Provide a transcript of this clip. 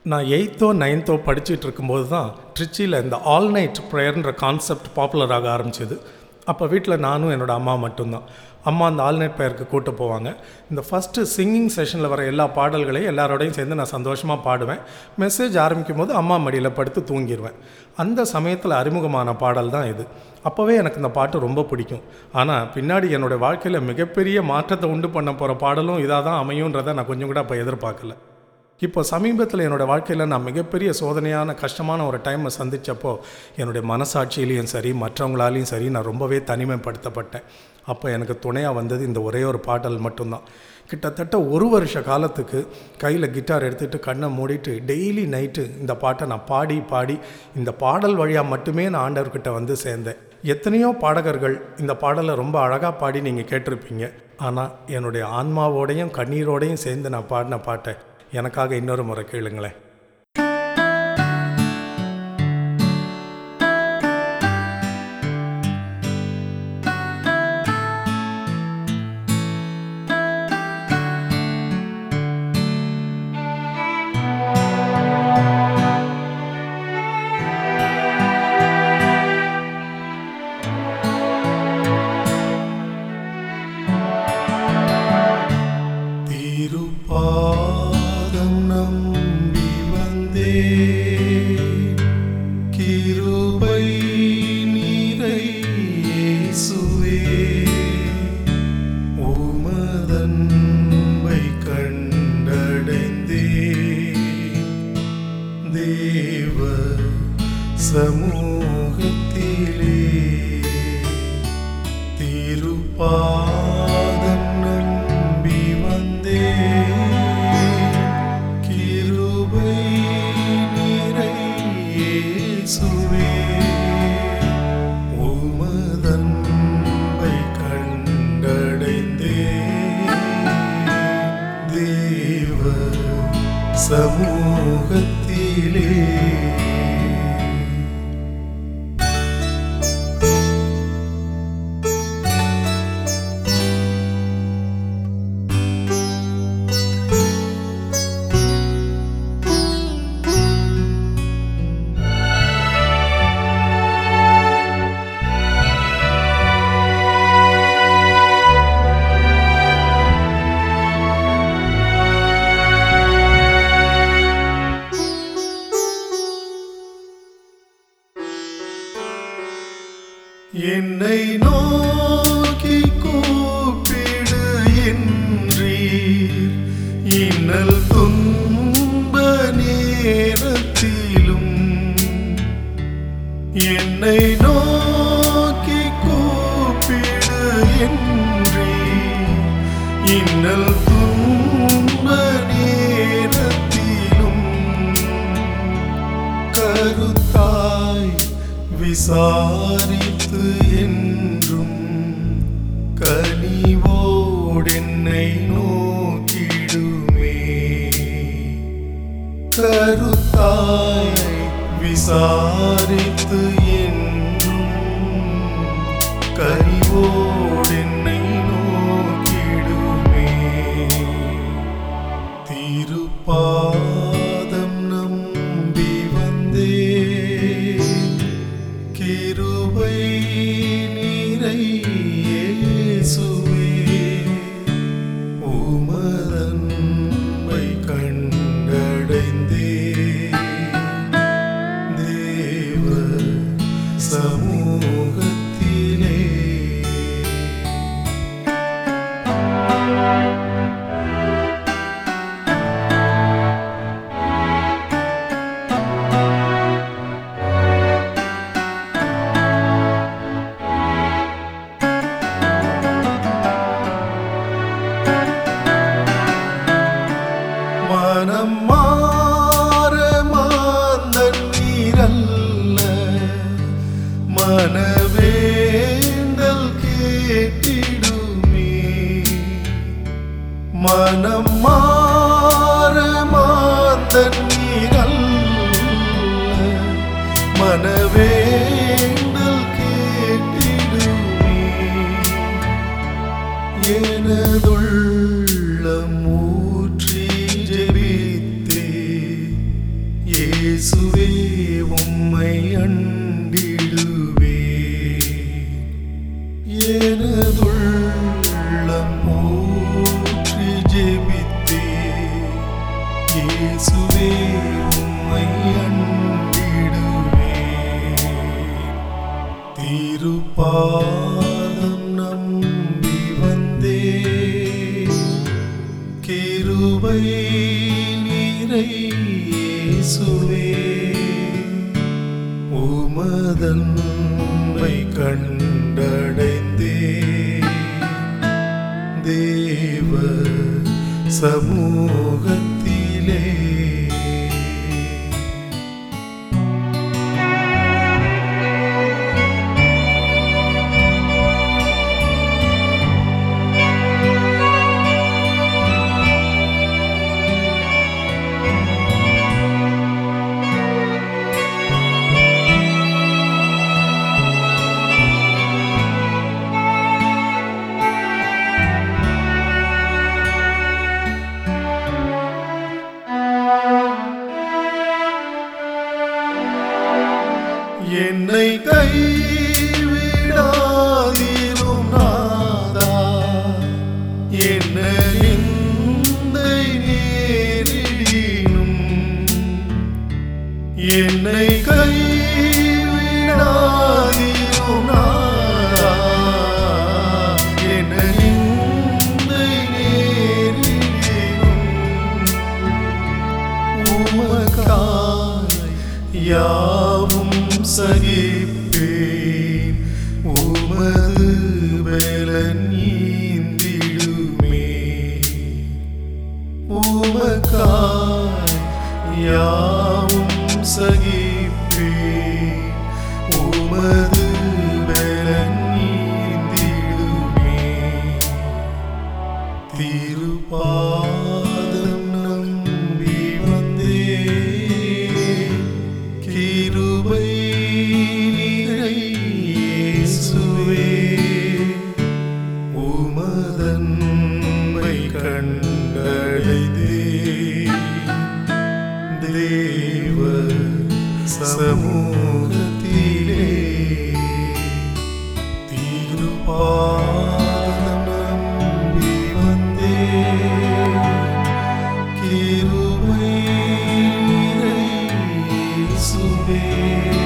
நான் எயித்தோ நைன்த்தோ படிச்சுட்டு இருக்கும்போது தான் ட்ரிச்சியில் இந்த ஆல் நைட் ப்ரேயர்ன்ற கான்செப்ட் பாப்புலராக ஆரம்பிச்சது அப்போ வீட்டில் நானும் என்னோடய அம்மா மட்டும்தான் அம்மா அந்த ஆல் நைட் ப்ரேயருக்கு கூட்டு போவாங்க இந்த ஃபஸ்ட்டு சிங்கிங் செஷனில் வர எல்லா பாடல்களையும் எல்லாரோடையும் சேர்ந்து நான் சந்தோஷமாக பாடுவேன் மெசேஜ் ஆரம்பிக்கும் போது அம்மா மடியில் படுத்து தூங்கிடுவேன் அந்த சமயத்தில் அறிமுகமான பாடல் தான் இது அப்போவே எனக்கு இந்த பாட்டு ரொம்ப பிடிக்கும் ஆனால் பின்னாடி என்னோடய வாழ்க்கையில் மிகப்பெரிய மாற்றத்தை உண்டு பண்ண போகிற பாடலும் இதாக தான் அமையுன்றதை நான் கொஞ்சம் கூட அப்போ எதிர்பார்க்கல இப்போ சமீபத்தில் என்னோடய வாழ்க்கையில் நான் மிகப்பெரிய சோதனையான கஷ்டமான ஒரு டைமை சந்தித்தப்போ என்னுடைய மனசாட்சியிலையும் சரி மற்றவங்களாலையும் சரி நான் ரொம்பவே தனிமைப்படுத்தப்பட்டேன் அப்போ எனக்கு துணையாக வந்தது இந்த ஒரே ஒரு பாடல் மட்டும்தான் கிட்டத்தட்ட ஒரு வருஷ காலத்துக்கு கையில் கிட்டார் எடுத்துகிட்டு கண்ணை மூடிட்டு டெய்லி நைட்டு இந்த பாட்டை நான் பாடி பாடி இந்த பாடல் வழியாக மட்டுமே நான் ஆண்டவர்கிட்ட வந்து சேர்ந்தேன் எத்தனையோ பாடகர்கள் இந்த பாடலை ரொம்ப அழகாக பாடி நீங்கள் கேட்டிருப்பீங்க ஆனால் என்னுடைய ஆன்மாவோடையும் கண்ணீரோடையும் சேர்ந்து நான் பாடின பாட்டை எனக்காக இன்னொரு முறை கேளுங்களேன் திருப்பாதம் நம்பி வந்தே கிருபை நீரை இயேசுவே உமதன்பை கண்டடைந்தே தேவ சமூகத்திலே திருப்பாதம் நம்பி வந்தே கிருபை நிறை இயேசுவே உமதன்பை கண்டடைந்தே தேவ சமூகத்திலே என்னை நோக்கி கூப்பிடு என்றீர் இன்னல் துன்ப நேரத்திலும் என்னை நோக்கி கூப்பிடு என்றீர் இன்னல் துன்ப நேரத்திலும் கருத்தாய் விசாரித்து என்றும் கனிவோடென்னை நோக்கிடுமே கருத்தாய் விசாரித்து என்றும் கனிவோடென்னை நோக்கிடுமே திருப்பாதம் நம்பி வந்தே கிருபை நீரை இயேசுவே உமதன்பை கண்டடைந்தே தேவ சமூகத்திலே இயேசுவே உம்மை அண்டிடுவே எனதுள்ளம் ஊற்றி ஜெபித்தே இயேசுவே உம்மை அண்டிடுவே திருப்பாதம் நம்பி வந்தே கிருபை நீரை இயேசுவே உமதன்மை கண்டடைந்தே தேவ சமூகத்திலே என்னை கைவிடாதீரும் நாதா என்ன நிந்தை நேரிடினும் என்னை கைவிடாதீரும் நாதா என்ன நிந்தை நேரிடினும் உமக்காய் யாவும் சகிப்பேன் உமது பலன் ஈந்திடுமே உமக்காய் யாவும் சகிப்பேன் உமது பலன் ஈந்திடுமே திருப்பாதம் நம்பி வந்தே கிருபை நிறை இயேசுவே உமதன்மை கண்டடைதே தேவ சமூகத்திலே திருப்பாதம் நம்பி வந்தே கிருபை நிறை இயேசுவே